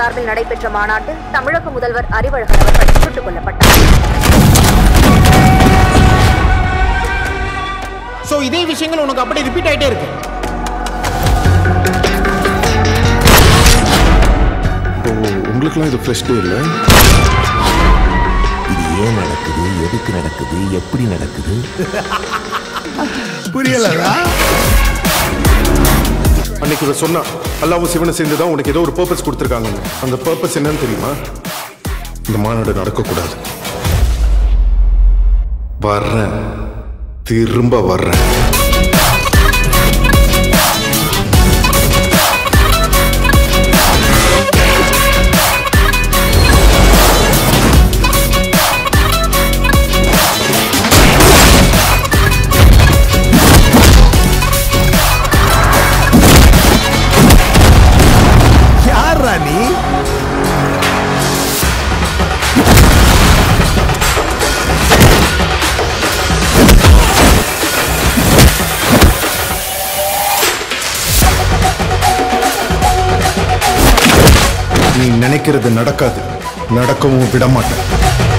சார்பில் நடைபெற்ற மாநாட்டில் தமிழக முதல்வர் அறிவழகன் அவர்கள் சுட்டுக் கொல்லப்பட்டார் ஸோ இதே விஷயங்கள் உனக்கு அப்படியே ரிப்பீட் ஆயிட்டே இருக்கு ஓ உங்களுக்குலாம் இது ஃப்ரெஷ் டே இல்லை இது ஏன் நடக்குது எதுக்கு நடக்குது எப்படி நடக்குது புரியலடா அன்னைக்கு இவ சொன்னா அல்லாவும் சிவனை சேர்ந்து தான் உனக்கு ஏதோ ஒரு பர்பஸ் கொடுத்துருக்காங்க அந்த பர்பஸ் என்னன்னு தெரியுமா இந்த மாநாடு நடக்கக்கூடாது வர்றேன் திரும்ப வர்றேன் யாரா நீ நீ நினைக்கிறது நடக்காது நடக்கவும் விட மாட்டேன்